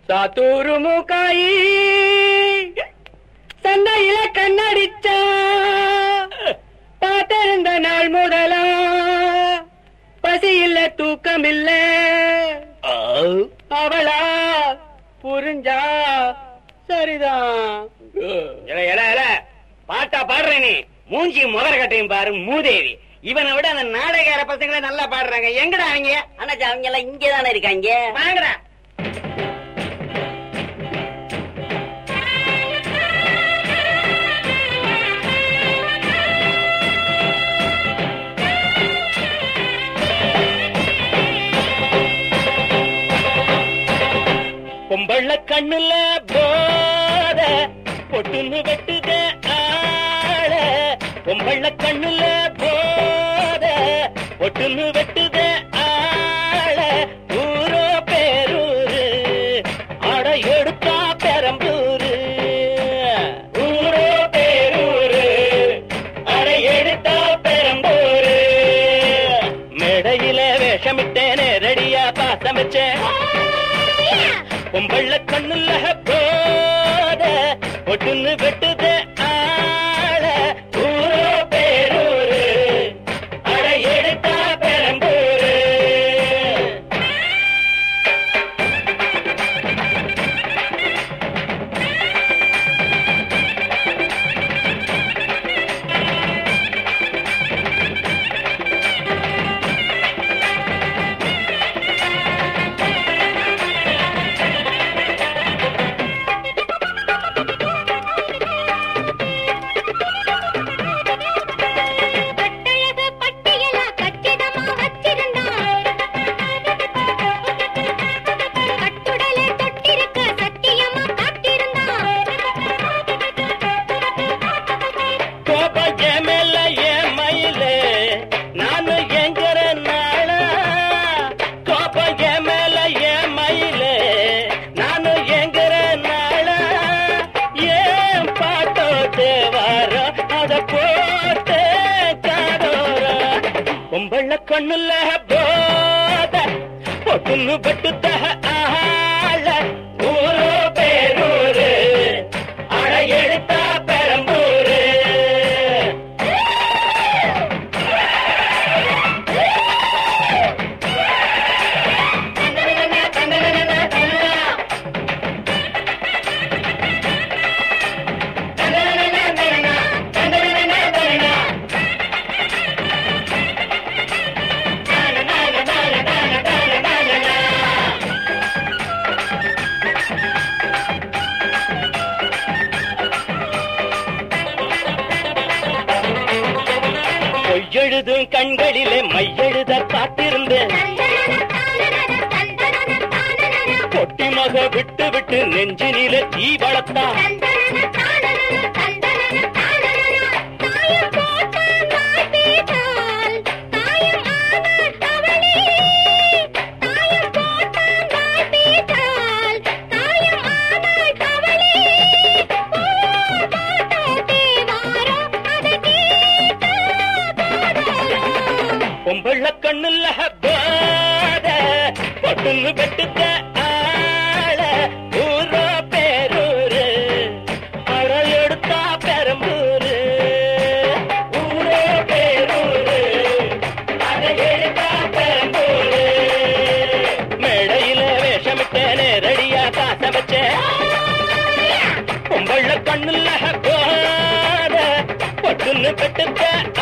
சாத்தூரு மூக்காயி சந்தையில கண்ணடிச்சா பார்த்திருந்த நாள் முதலா பசி இல்ல தூக்கம் இல்ல அவளா புரிஞ்சா சரிதான் இல, இல, இல. பாட்டா பாடுற நீ மூஞ்சி முதல் கட்டையும் பாரு மூதேவி இவனை விட அந்த நாடகார பசங்களே நல்லா பாடுறாங்க எங்கடா அவங்க அண்ணாச்சி அவங்க எல்லாம் இங்கதானே இருக்காங்க வாங்கடா பொம்பள்ள கண்ணுல போத பொட்டுன்னு வெட்டுத ஆள பொம்பள்ள கண்ணுல போத பொட்டுன்னு வெட்டுத ஆள ஊரோ பேரூரு அட எடுத்தா பெரம்பூரு ஊரோ பேரூரு அட எடுத்தா பெரம்பூரு மேடையில வேஷமிட்டேனே ரெடியா பாசமிச்சேன் பொம்பள்ள கண்ணுல போத ஒட்டுன்னு வெட்டுது ஆள ஊரோ பேரூரு அட எடுத்தா பெரம்பூரு கட்டழகு பட்டியலா கச்சிதமா வச்சிருந்தான் கட்டுடலை தொட்டிருக்க சத்தியமா காட்டிருந்தான் கோபம் என் மேல என் மயிலே நானு எங்கிற நாள கோபம் என் மேல என் மயிலே நானு எங்கிற நாள ஏன் பாட்டோ தேவாரோ அத போட்டு காடோரோ பொம்பள்ள கண்ணுல போத பொட்டுன்னு பட்டுத்த ஆள ஊரோ பேரூரு அட எடுத்தா பெரம்பூரு பொய்யெழுதும் கண்களிலே மையெழுத காத்திருந்தேன் பொட்டி மக விட்டு விட்டு நெஞ்சினிலே தீ வளர்த்தா பொம்பள்ள கண்ணுல போத பொட்டுன்னு வெட்டுத்த ஆள ஊரோ பேரூரு அட எடுத்தா பெரம்பூரு ஊரோ பேரூரு அட எடுத்தா பெரம்பூரு மேடையில வேஷமிட்டேனே ரெடியா காசம் வச்சேன் பொம்பள்ள கண்ணுல போத பொட்டுன்னு வெட்டுத்த